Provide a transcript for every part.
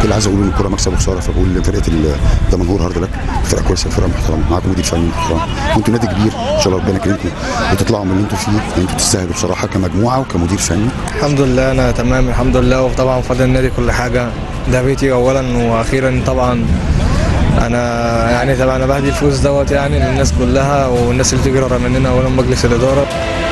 اللي عايز اقوله ان الكوره مكسب وخساره فبقول لفرقه ال- دمنهور هارد لك فرقه كويسه فرقه محترمه معاكم مدير فني محترم وانتوا نادي كبير ان شاء الله ربنا يكرمكم وتطلعوا من اللي انتوا فيه انتوا تستاهلوا بصراحه كمجموعه وكمدير فني الحمد لله انا تمام الحمد لله وطبعا فاضل النادي كل حاجه ده بيتي اولا واخيرا طبعا انا يعني طبعا انا بهدي الفوز دوت يعني للناس كلها والناس اللي تجري ورا مننا اولا مجلس الاداره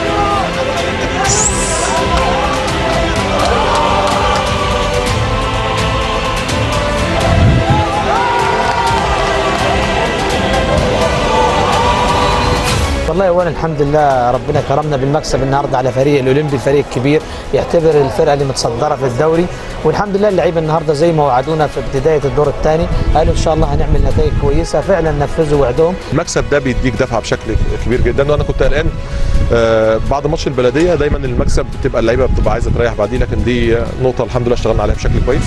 والله اولا الحمد لله ربنا كرمنا بالمكسب النهارده على فريق الاولمبي الفريق الكبير يعتبر الفرقه اللي متصدره في الدوري والحمد لله اللعيبه النهارده زي ما وعدونا في بدايه الدور الثاني قالوا ان شاء الله هنعمل نتائج كويسه فعلا نفذوا وعدهم المكسب ده بيديك دفعه بشكل كبير جدا وانا كنت قلقان آه، بعد ماتش البلديه دايما المكسب بتبقى اللعيبه بتبقى عايزه تريح بعديه لكن دي نقطه الحمد لله اشتغلنا عليها بشكل كويس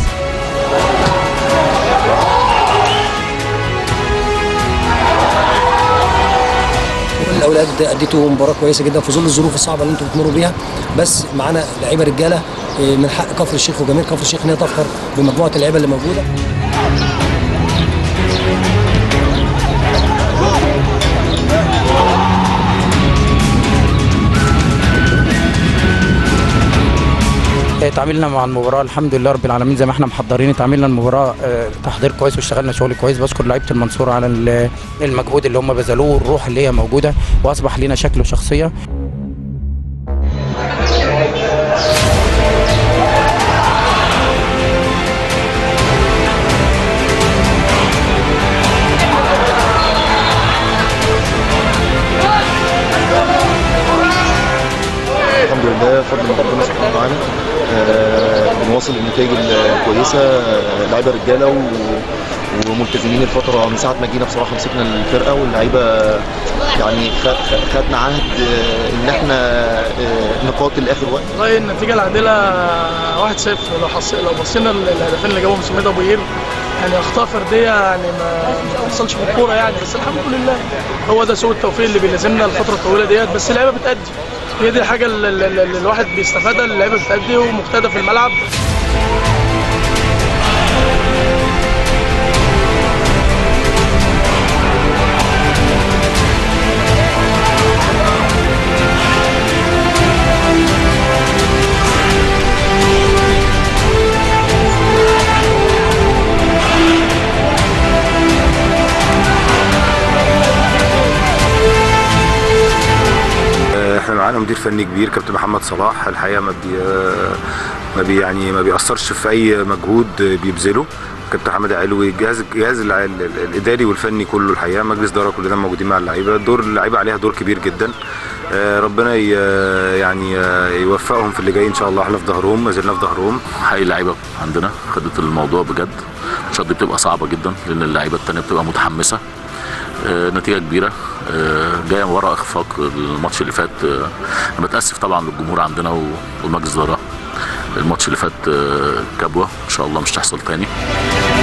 كل الاولاد اديتوا مباراه كويسه جدا في ظل الظروف الصعبه اللي انتم بتمروا بيها بس معانا لعيبه رجاله إيه، من حق كفر الشيخ وجماهير كفر الشيخ ان هي تفخر بمجموعه اللعيبه اللي موجوده تعاملنا مع المباراه الحمد لله رب العالمين زي ما احنا محضرين تعاملنا المباراه آه، تحضير كويس واشتغلنا شغل كويس بشكر لعيبه المنصوره على ال- المجهود اللي هم بذلوه والروح اللي هي موجوده واصبح لينا شكل وشخصيه الحمد لله فضل من ربنا سبحانه وتعالى آه، بنواصل النتائج الكويسه آه، لعيبه رجاله و- وملتزمين الفتره من ساعه ما جينا بصراحه مسكنا الفرقه واللعيبه يعني خ- خ- خدنا عهد آه، ان احنا آه، نقاتل لاخر وقت والله النتيجة العادلة 1-0 لو حص... لو بصينا الهدفين اللي جابهم سميد ابو قير يعني اخطاء فردية يعني ما ما بتحصلش في الكورة يعني بس الحمد لله هو ده سوء التوفيق اللي بيلازمنا الفترة الطويلة ديت بس اللعيبة بتأدي هي دي الحاجة اللي اللي- اللي الواحد بيستفادها اللعيبة بتأدي ومجتهدة في الملعب احنا معانا مدير فني كبير كابتن محمد صلاح الحقيقه ما بي ما بي يعني ما بيأثرش في اي مجهود بيبذله كابتن حماد علوي الجهاز الجهاز الع- ال- ال- الاداري والفني كله الحقيقه مجلس اداره كلنا موجودين مع اللعيبه دور اللعيبه عليها دور كبير جدا آه، ربنا ي- يعني آه، يوفقهم في اللي جاي ان شاء الله احنا في ظهرهم ما زلنا في ظهرهم حقيقي اللعيبه عندنا خدت الموضوع بجد الماتشات دي بتبقى صعبه جدا لان اللعيبه التانيه بتبقى متحمسه آه، نتيجه كبيره آه، جايه ورا اخفاق الماتش اللي فات آه، انا بتاسف طبعا للجمهور عندنا و- والمجلس الاداره الماتش اللي فات آه، كبوه ان شاء الله مش تحصل تاني